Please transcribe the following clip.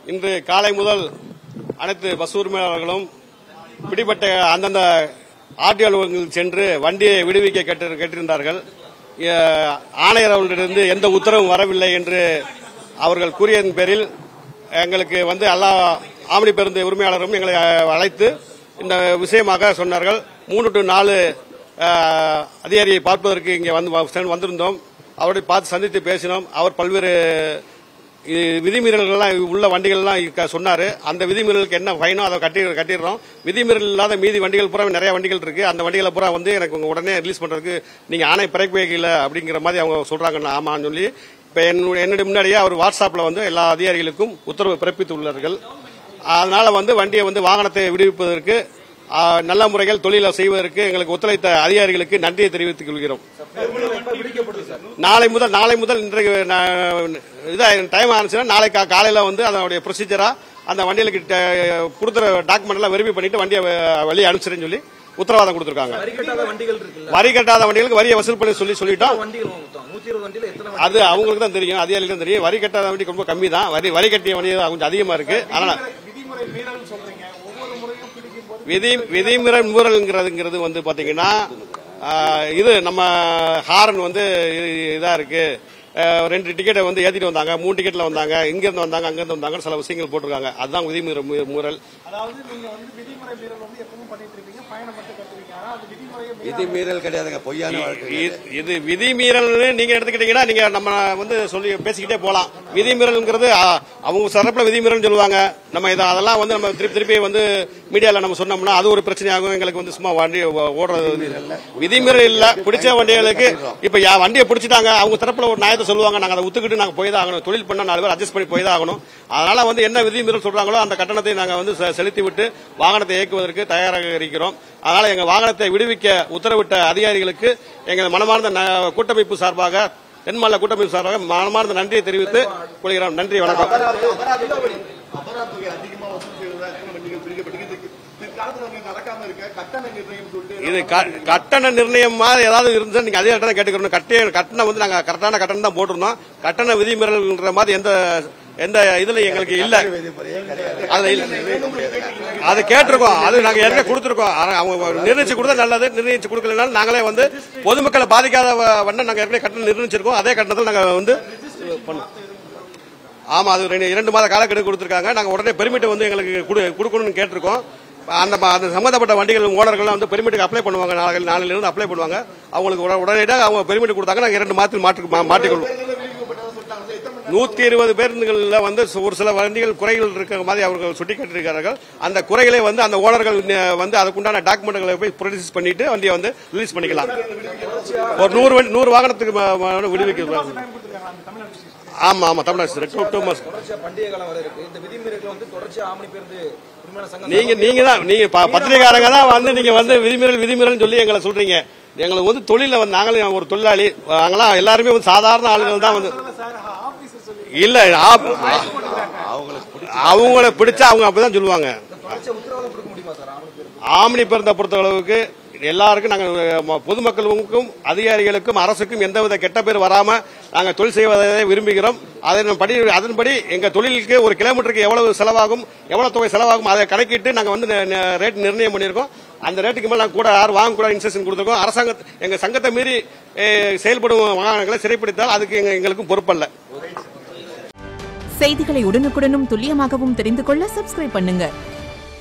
இன்று காலை முதல் அனைத்து பஸ் உரிமையாளர்களும் பிடிபட்ட அந்தந்த ஆர்டிஓ அலுவலகங்களுக்கு சென்று வண்டியை விடுவிக்க கேட்டு கேட்டிருந்தார்கள் எ- ஆணையர் அவர்களிடமிருந்து எந்த உத்தரவும் வரவில்லை என்று அவர்கள் கூறியதன் பேரில் எங்களுக்கு வந்து எல்லா ஆவணி பேருந்து உரிமையாளரும் எங்களை அஹ், அழைத்து இந்த விஷயமாக சொன்னார்கள் மூணு டு நாலு அஹ், அதிகாரியை பார்ப்பதற்கு இங்கே வந்து வ- வந்திருந்தோம் அவரை பார்த்து சந்தித்து பேசினோம் அவர் பல்வேறு இது விதிமீறல்கள்லாம் உள்ள வண்டிகள்லாம் இருக்க சொன்னாரு அந்த விதிமீறலுக்கு என்ன ஃபைனோ அதை கட்டி கட்டிடுறோம் விதிமீறல் இல்லாத மீதி வண்டிகள் பூரா நிறைய வண்டிகள் இருக்கு அந்த வண்டிகளை பூரா வந்து எனக்கு உங்க உடனே ரிலீஸ் பண்றதுக்கு நீங்க ஆணை பிறப்பிக்கல அப்படிங்கிற மாதிரி அவங்க சொல்றாங்க ஆமான்னு சொல்லி இப்ப என்னுடைய என்னுடைய முன்னாடியே அவர் வாட்ஸ்அப்ல வந்து எல்லா அதிகாரிகளுக்கும் உத்தரவு பிறப்பித்துள்ளார்கள் அதனால வந்து வண்டியை வந்து வாகனத்தை விடுவிப்பதற்கு ஆ, நல்ல முறையில் தொழிலை செய்வதற்கு எங்களுக்கு ஒத்துழைத்த அதிகாரிகளுக்கு நன்றியை தெரிவித்துக் கொள்கிறோம் நாளை முதல் நாளை முதல் இன்றைக்கு நான் இதா டைம் ஆனிச்சுன்னா நாளை கா- காலையில வந்து அதனுடைய ப்ரொசீஜரா அந்த வண்டிகளுக்கு ட- கொடுக்குற டாக்குமெண்ட் எல்லாம் வெரிஃபை பண்ணிட்டு வண்டியை வெ- வெளியே அனுப்பிச்சிருன்னு சொல்லி உத்தரவாதம் கொடுத்திருக்காங்க வரி கட்டாத வண்டிகள் இருக்குல்ல வரி கட்டாத வண்டிகளுக்கு வரியை வசூல் பண்ணி சொல்லி சொல்லிட்டோம் வண்டிகள் மொத்தம் நூத்தி இருபது வண்டியில எத்தனை அது அவங்களுக்கு தான் தெரியும் அதிகாரிகளுக்கு தான் தெரியும் வரி கட்டாத வண்டி ரொம்ப கம்மி தான் வரி வரி கட்டிய வண்டி தான் கொஞ்சம் அதிகமா இருக்கு அதனால விதி விதிமுறை மீறல்ங்கிறதுங்கிறது வந்து பாத்தீங்கன்னா ஆஹ், இது நம்ம ஹாரன் வந்து இ- இதா இருக்கு ஆஹ், ரெண்டு டிக்கெட்டை வந்து ஏத்திட்டு வந்தாங்க மூணு டிக்கெட்ல வந்தாங்க இங்க இருந்து வந்தாங்க அங்க இருந்து வந்தாங்க சில விஷயங்கள் போட்டிருக்காங்க அதுதான் விதிமுறை மீ- மீறல் அதாவது நீங்க வந்து விதிமுறை மீறல் வந்து எப்பவும் பண்ணிட்டு இருப்பீங்க பயணம் மட்டும் கட்டுவீங்க ஆனா அது விதிமுறையை மீறி விதி மீறல் கிடையாதுங்க பொய்யான வழக்கு இ- இது விதிமீறல்னு நீங்க எடுத்துக்கிட்டீங்கன்னா நீங்க நம்ம வந்து சொல்லி பேசிக்கிட்டே போலாம் விதிமீறல்ங்கிறது ஆ, அவங்க தரப்புல விதிமீறல் சொல்லுவாங்க நம்ம இதை அதெல்லாம் வந்து நம்ம திருப்பி திருப்பி வந்து மீடியால நம்ம சொன்னோம்னா அது ஒரு பிரச்சனையாகும் எங்களுக்கு வந்து சும்மா வண்டி ஓ- ஓடுறது வந்து விதிமீறல் இல்ல பிடிச்ச வண்டிகளுக்கு இப்ப யா- வண்டியை பிடிச்சிட்டாங்க அவங்க தரப்புல ஒரு நியாயத்தை சொல்லுவாங்க நாங்க அதை ஒத்துக்கிட்டு நாங்க போய் தான் ஆகணும் தொழில் பண்ண நாலு பேர் அட்ஜஸ்ட் பண்ணி போய் தான் ஆகணும் அதனால வந்து என்ன விதிமீறல் சொல்றாங்களோ அந்த கட்டணத்தை நாங்க வந்து செ- செலுத்தி விட்டு வாகனத்தை இயக்குவதற்கு தயாராக இருக்கிறோம் அதனால எங்க வாகனத்தை விடுவிக்க உத்தரவிட்ட அதிகாரிகளுக்கு எங்கள் மனமார்ந்த ந- கூட்டமைப்பு சார்பாக தென்மாநில கூட்டமைப்பு சார்பாக மனமார்ந்த நன்றியை தெரிவித்து கொள்கிறோம் நன்றி வணக்கம் அபராதத்தொகை அதிகமா வசூல் செய்வதா எத்தனை வண்டிகள் பிடிக்கப்பட்டிருக்கு பிற்காலத்துல அவங்க நடக்காம இருக்க கட்டண நிர்ணயம் சொல்லிட்டு இது க- கட்டண நிர்ணயம் மாதிரி ஏதாவது இருந்தா நீங்க அதே கட்டணம் கேட்டுக்கணும் கட்டிய கட்டணம் வந்து நாங்க கரெக்டான கட்டணம் தான் போட்டிருந்தோம் கட்டண விதிமீறல்ன்ற மாதிரி எந்த எந்த இதுல எங்களுக்கு இல்ல விதிமுறையே கிடையாது அதுல இல்ல அது கேட்டிருக்கோம் அது நாங்க ஏற்கனவே கொடுத்திருக்கோம் ஆனா அவங்க நிர்ணயிச்சு கொடுத்தா நல்லது நிர்ணயிச்சு கொடுக்கலனாலும் நாங்களே வந்து பொதுமக்களை பாதிக்காத வ- வண்ணம் நாங்க ஏற்கனவே கட்டணம் நிர்ணயிச்சிருக்கோம் அதே கட்டணத்தில் நாங்க வந்து பண்ணோம் ஆமா அது ரெண்டு இரண்டு மாத காலக்கெடு கொடுத்திருக்காங்க நாங்க உடனே பெர்மிட் வந்து எங்களுக்கு கொடு- கொடுக்கணும்னு கேட்டிருக்கோம் அந்த ம- அந்த சம்பந்தப்பட்ட வண்டிகள் ஓனர்கள்லாம் வந்து பெர்மிட்டுக்கு அப்ளை பண்ணுவாங்க நாளை நாளையில இருந்து அப்ளை பண்ணுவாங்க அவங்களுக்கு உட- உடனடியாக அவங்க பெர்மிட் கொடுத்தாங்க நாங்க இரண்டு மாதத்தில் மாற்றி மா- மாற்றிக்கொள்வோம் நூத்தி இருபது பேருந்துகள்ல வந்து ஒரு சில வண்டிகள் குறைகள் இருக்கிற மாதிரி அவர்கள் சுட்டிக்காட்டியிருக்கிறார்கள் அந்த குறைகளை வந்து அந்த ஓனர்கள் ந- வந்து அதுக்குண்டான டாக்குமெண்ட்களை போய் ப்ரொடியூஸ் பண்ணிட்டு வண்டியை வந்து ரிலீஸ் பண்ணிக்கலாம் ஒரு நூறு வண்டி- நூறு வாகனத்துக்கு ம- ம- விடுவிக்க ஆமா ஆமா தமிழ்நாடு டூ டூ மந்த்ஸ் தொடர்ச்சியா பண்டிகை காலம் வர இருக்கு இந்த விதிமுறைகளை வந்து தொடர்ச்சியா ஆமணி பேருந்து உரிமையான சங்கம் நீங்க நீங்க தான் நீங்க ப- பத்திரிகையாளங்க தான் வந்து நீங்க வந்து விதிமீறல் விதிமீறல் சொல்லி எங்களை சொல்றீங்க எங்களுக்கு வந்து தொழில வந்து நாங்களும் ஒரு தொழிலாளி நாங்களாம் எல்லாருமே வந்து சாதாரண ஆளுகள் தான் வந்து சார் ஆபீசர் சொல்லி இல்ல ஆப்- அவங்கள பிடிச்சா அவங்க அப்படிதான் சொல்லுவாங்க தொடர்ச்சியா உத்தரவாதம் கொடுக்க முடியுமா சார் ஆமணி பேருந்து ஆம்னி பேருந்தை பொறுத்த அளவுக்கு எல்லாருக்கும் நாங்கள் பொதுமக்களுக்கும் அதிகாரிகளுக்கும் அரசுக்கும் எந்தவித கெட்ட பேர் வராம நாங்கள் தொழில் செய்வதை விரும்புகிறோம் அதன்படி அதன்படி எங்க தொழிலுக்கு ஒரு கிலோமீட்டருக்கு எவ்வளவு செலவாகும் எவ்வளவு தொகை செலவாகும் அதை கணக்கிட்டு நாங்கள் வந்து ந- ந- ரேட் நிர்ணயம் பண்ணியிருக்கோம் அந்த ரேட்டுக்கு மேல நாங்கள் கூட யாரும் வாங்க கூட இன்ஸ்ட்ரக்ஷன் கொடுத்துருக்கோம் அரசாங்க எங்க சங்கத்தை மீறி eh, செயல்படும் வாகனங்களை சிறைப்பிடித்தால் அதுக்கு எங்க- எங்களுக்கும் பொறுப்பல்ல செய்திகளை உடனுக்குடனும் துல்லியமாகவும் தெரிந்து கொள்ள சப்ஸ்கிரைப் பண்ணுங்க